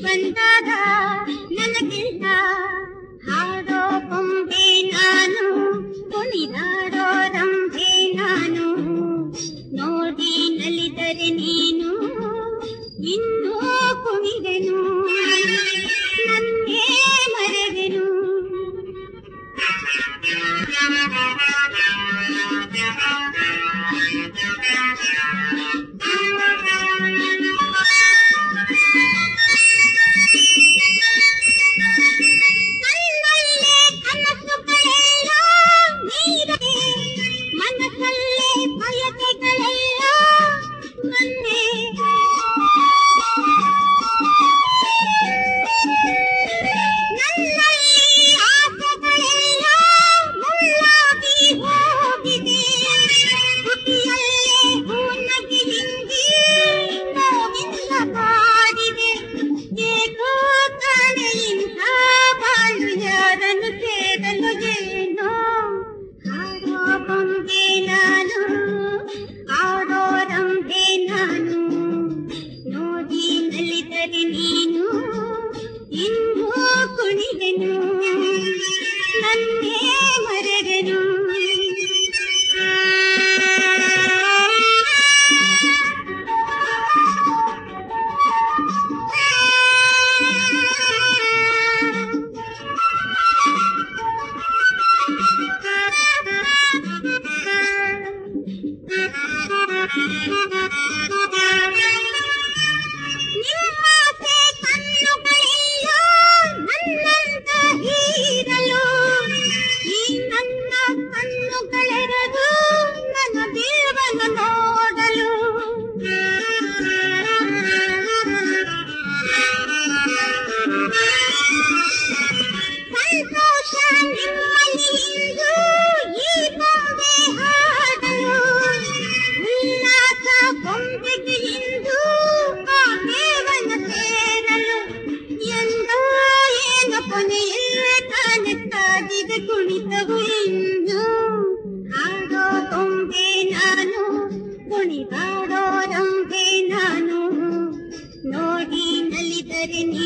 ಬಂದಾಗ ನನಗೆಲ್ಲ ಹಾಡೋ ಕೊಂಬೆ ನಾನು ಕುಣಿದಾಡೋ ರಂಭೆ ನಾನು ನೋಡಿ ನಲಿದರೆ ನೀನು ಇನ್ನೂ ಕುಣಿದೆನು ನನ್ನೇ ಮರೆದೆನು ಕಣ್ಣಲ್ಲೇ ಕನಸುಗಳೆಲ್ಲ ನೀರದೆ ಮನಸ್ಸಲ್ಲೇ ಬಯಕೆಗಳೆಲ್ಲ ನನ್ನೇ ನನ್ನಲ್ಲಿ ಆಸೆಗಳೆಲ್ಲ ಮುಳ್ಳಾಗಿ ಹೋಗಿದೆ ತುಟಿಯಲ್ಲೇ ಹೂನಗೆ ಹಿಂದಿ ನೋವಿಲ್ಲ ಕಾಡಿದೆ ಏಕೋ ಕಾಣೆ ಇಂಥ ಬಾಳು ಯಾರನ್ನು ಸೇರಲು ಏನೋ ಹಾಡೋ ಗೊಂಬೆ ನಾನು ಆಡೋ ರಂಬೆ ನಾನು ನೋಡಿ ನಲಿದರೆ ನೀನು ಇನ್ನೂ ಕುಣಿದೆನು ನನ್ನೇ ಮರೆದೆನು ನಿಮ್ಮಾಸೆ ಕಣ್ಣುಗಳೆಲ್ಲ ನನ್ನಂತ ಹೀರಲು ಈ ನನ್ನ ಕಣ್ಣುಗಳೆರದು ನನ್ನ ದೇವನ ನೋಡಲು ಸಂತೋಷ ನಿಮ್ಮಲ್ಲಿ ಇಂದು ಈ ಗೊಂಬೆ ಹಾಡಲು ಉಲ್ಲಾಸ ಗೊಂಬೆಗೆ ಇಂದು ಆ ದೇವನ ಸೇರಲು ಎಂದೋ ಏನು ಕೊನೆಯಿಲ್ಲ ತಾನೆ ಸಾಗಿದೆ ಕುಣಿತವು ಇಂದು ಹಾಡೋ ಗೊಂಬೆ ನಾನು ಕುಣಿದಾಡೋ ರಂಬೆ ನಾನು ನೋಡಿ ನಲಿದರೆ ನೀ